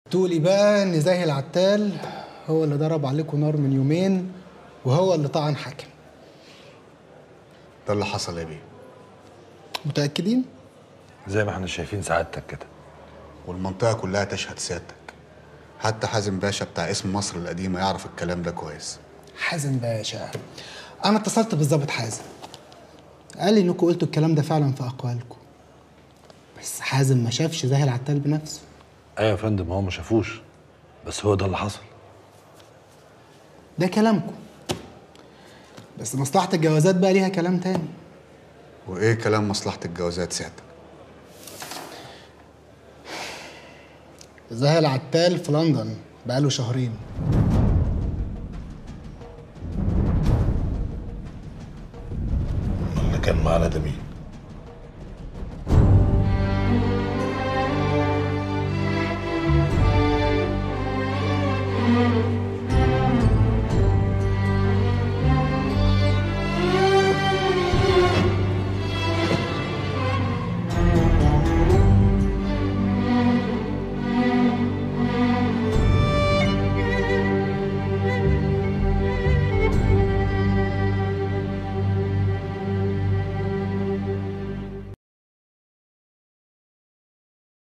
تقولي بقى ان زاهي العتال هو اللي ضرب عليكم نار من يومين وهو اللي طعن حاكم ده اللي حصل يا بيه متاكدين زي ما احنا شايفين سعادتك كده والمنطقة كلها تشهد سيادتك حتى حازم باشا بتاع اسم مصر القديمة يعرف الكلام ده كويس حازم باشا انا اتصلت بالظابط حازم قال لي انكم قلتوا الكلام ده فعلا في اقوالكم بس حازم ما شافش زاهي العتال بنفسه ايوه يا فندم هو ما شافوش بس هو ده اللي حصل ده كلامكم بس مصلحة الجوازات بقى ليها كلام تاني وإيه كلام مصلحة الجوازات سيادتك زاهي العتال في لندن بقاله شهرين اللي كان معانا ده مين